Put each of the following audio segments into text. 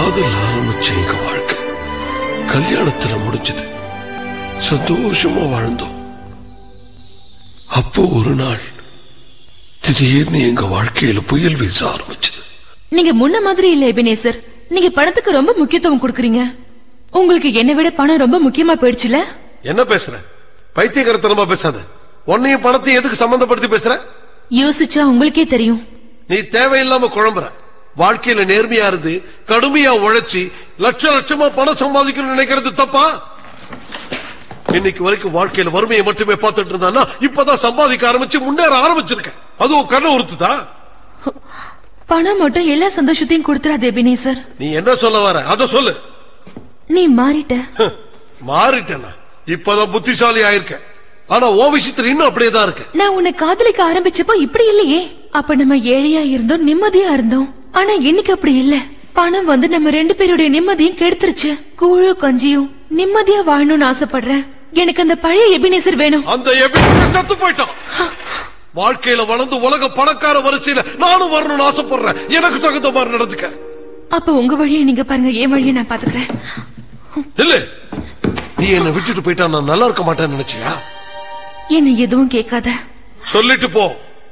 காதல் ஆரம்பிச்ச எங்க வாழ்க்கை கல்யாணத்துல முடிஞ்சது சந்தோஷமா வாழ்ந்தோம் அப்போ ஒரு நாள் திடீர்னு எங்க வாழ்க்கையில புயல் வீச ஆரம்பிச்சது நீங்க முன்ன மாதிரி இல்ல எபினேசர் நீங்க பணத்துக்கு ரொம்ப முக்கியத்துவம் கொடுக்கறீங்க உங்களுக்கு என்னை விட பணம் ரொம்ப முக்கியமா போயிடுச்சுல என்ன பேசுற பைத்தியகரத்தனமா பேசாத உன்னையும் பணத்தையும் எதுக்கு சம்பந்தப்படுத்தி பேசுற யோசிச்சா உங்களுக்கே தெரியும் நீ தேவையில்லாம குழம்புற வாழ்க்கையில நேர்மையா இருந்து கடுமையா உழைச்சி லட்ச லட்சமா பணம் சம்பாதிக்கணும்னு நினைக்கிறது தப்பா இன்னைக்கு வரைக்கும் வாழ்க்கையில வறுமையை மட்டுமே பார்த்துட்டு இருந்தானா இப்பதான் சம்பாதிக்க ஆரம்பிச்சு முன்னேற ஆரம்பிச்சிருக்க அதுவும் கண்ணு உறுத்துதா பணம் மட்டும் எல்லா சந்தோஷத்தையும் கொடுத்துறாது எபினேசர் நீ என்ன சொல்ல வர அத சொல்லு நீ மாறிட்ட ஹ், மாறிட்டேனா இப்பதான் புத்திசாலி ஆயிருக்க ஆனா ஓ விஷயத்துல இன்னும் அப்படியே தான் இருக்க நான் உன்னை காதலிக்க ஆரம்பிச்சப்போ இப்படி இல்லையே அப்ப நம்ம ஏழையா இருந்தோம் நிம்மதியா இருந்தோம் ஆனா இன்னைக்கு அப்படி இல்ல பணம் வந்து நம்ம ரெண்டு பேருடைய நிம்மதியும் கெடுத்துருச்சு கூழோ கஞ்சியும் நிம்மதியா வாழணும்னு ஆசைப்படுறேன் எனக்கு அந்த பழைய எபினேசர் வேணும் அந்த எபினேசர் செத்து போயிட்டான் வாழ்க்கையில வளர்ந்து உலக பணக்கார வரிசையில நானும் வரணும்னு ஆசைப்படுறேன் எனக்கு தகுந்த மாதிரி நடந்துக்க அப்ப உங்க வழியை நீங்க பாருங்க என் வழியை நான் பாத்துக்கிறேன் இல்ல நீ என்ன விட்டுட்டு போயிட்டா நான் நல்லா இருக்க மாட்டேன்னு நினைச்சியா என்ன எதுவும் கேட்காத சொல்லிட்டு போ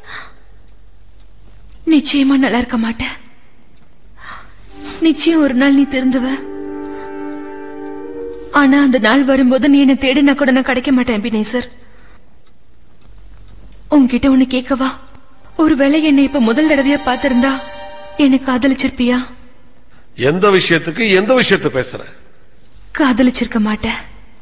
நிச்சயமா நல்லா இருக்க மாட்டேன் நிச்சயம் ஒரு நாள் நீ திருந்துவ ஆனா அந்த நாள் வரும்போது நீ என்ன தேடினா கூட நான் கிடைக்க மாட்டேன் எபினேசர் உன்கிட்ட ஒண்ணு கேட்கவா ஒருவேளை என்னை இப்ப முதல் தடவையா பார்த்திருந்தா என்ன காதலிச்சிருப்பியா எந்த விஷயத்துக்கு எந்த விஷயத்த பேசுற காதலிச்சிருக்க மாட்டேன்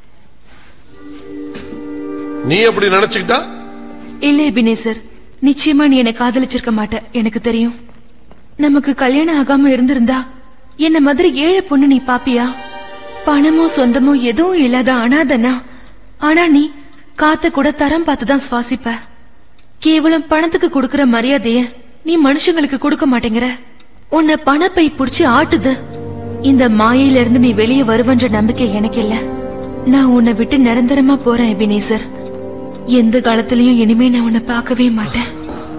நீ அப்படி நினைச்சுக்கிட்டா இல்ல எபினேசர் நிச்சயமா நீ என்ன காதலிச்சிருக்க மாட்ட எனக்கு தெரியும் நமக்கு கல்யாணம் ஆகாம இருந்திருந்தா என்ன மாதிரி ஏழை பொண்ணு நீ பாப்பியா பணமோ சொந்தமோ எதுவும் இல்லாத அனாதனா ஆனா நீ காத்த கூட தரம் பார்த்துதான் சுவாசிப்ப கேவலம் பணத்துக்கு கொடுக்கற மரியாதைய நீ மனுஷங்களுக்கு கொடுக்க மாட்டேங்கிற உன்னை பணப்பை புடிச்சு ஆட்டுது இந்த மாயையில இருந்து நீ வெளியே வருவன்ற நம்பிக்கை எனக்கு இல்ல நான் உன்னை விட்டு நிரந்தரமா போறேன் எபினேசர் எந்த காலத்திலயும் இனிமே நான் உன்னை பார்க்கவே மாட்டேன்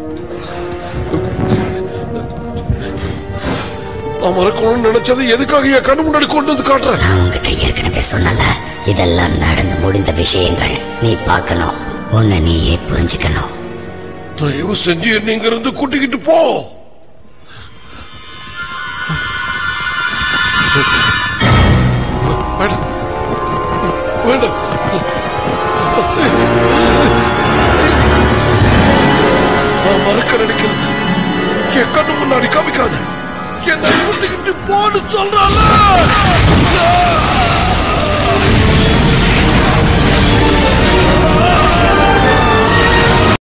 நான் மறக்கணும்னு நினைச்சது எதுக்காக என் கண்ணு முன்னாடி கொண்டு வந்து காட்டுறேன் நான் உன்கிட்ட ஏற்கனவே சொன்னல இதெல்லாம் நடந்து முடிந்த விஷயங்கள் நீ பார்க்கணும் உன்னை நீயே புரிஞ்சுக்கணும் தயவு செஞ்சு என்ன இங்க இருந்து கூட்டிக்கிட்டு போ வேண்டாம் வேண்டாம் நான் மறக்க நினைக்கிறது என் கண்ணு முன்னாடி காமிக்காத என்னை கூட்டிக்கிட்டு போன்னு சொல்றாங்க